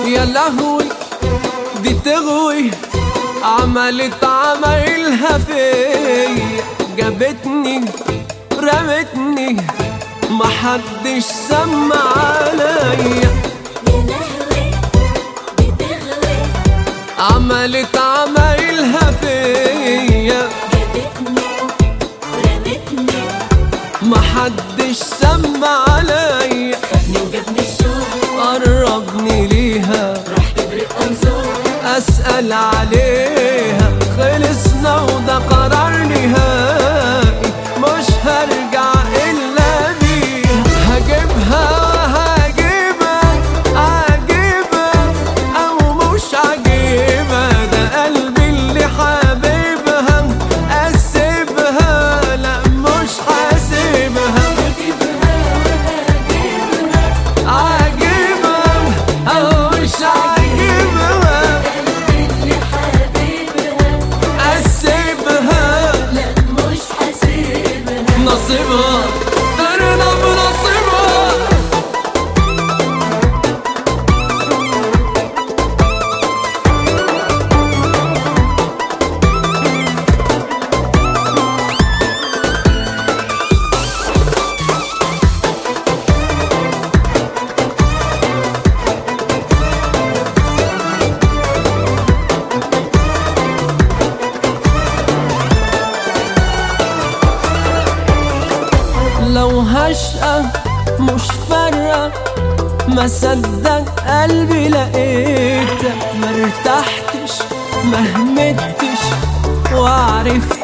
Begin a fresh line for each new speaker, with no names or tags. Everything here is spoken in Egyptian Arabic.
يا لهوي دي تغوي عملت عمايلها فيا جابتني رمتني محدش سمع عليا
يا لهوي بتغوي
عملت عمايلها فيا
جابتني ورمتني
محدش سمع عليا
خدني وجابني الشوق
قربني ليها
رحت برق انظر
أسأل عليها خلصنا وده قرار نهائي مش هرجع إلا بيها هجيبها وهجيبها عاجبها أو مش عاجبها ده قلبي اللي حبيبها أسيبها لا مش حاسبها عاجبها أو مش عاجبها
اللي حبيبها
أسيبها
لا مش حاسبها
نصيبها درنا بنصيبها لو هشقى مش فارقة ما صدق قلبي لقيتك مرتحتش ما همتش وعرفت